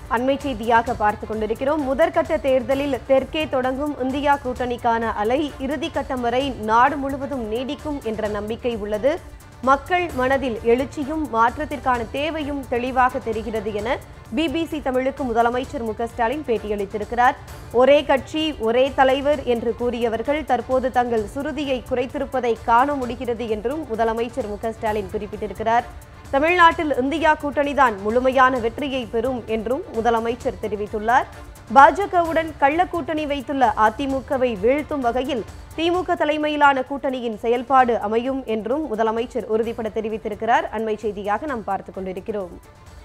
அண்மை செய்தியாக பார்த்து கொண்டிருக்கிறோம் முதற்கட்ட தேர்தலில் தெற்கே தொடங்கும் இந்தியா கூட்டணிக்கான அலை இறுதிக்கட்டம் வரை நாடு முழுவதும் நீடிக்கும் என்ற நம்பிக்கை உள்ளது மக்கள் மனதில் எழுச்சியும் மாற்றத்திற்கான தேவையும் தெளிவாக தெரிகிறது என பிபிசி தமிழுக்கு முதலமைச்சர் மு க ஸ்டாலின் பேட்டியளித்திருக்கிறார் ஒரே கட்சி ஒரே தலைவர் என்று கூறியவர்கள் தற்போது தங்கள் சுருதியை குறைத்திருப்பதை காண முடிகிறது என்றும் முதலமைச்சர் மு க ஸ்டாலின் குறிப்பிட்டிருக்கிறார் தமிழ்நாட்டில் இந்தியா கூட்டணிதான் முழுமையான வெற்றியை பெறும் என்றும் முதலமைச்சர் தெரிவித்துள்ளார் பாஜகவுடன் கள்ள கூட்டணி வைத்துள்ள அதிமுகவை வீழ்த்தும் வகையில் திமுக தலைமையிலான கூட்டணியின் செயல்பாடு அமையும் என்றும் முதலமைச்சர் உறுதிபட தெரிவித்திருக்கிறார் அண்மை செய்தியாக நாம் பார்த்துக் கொண்டிருக்கிறோம்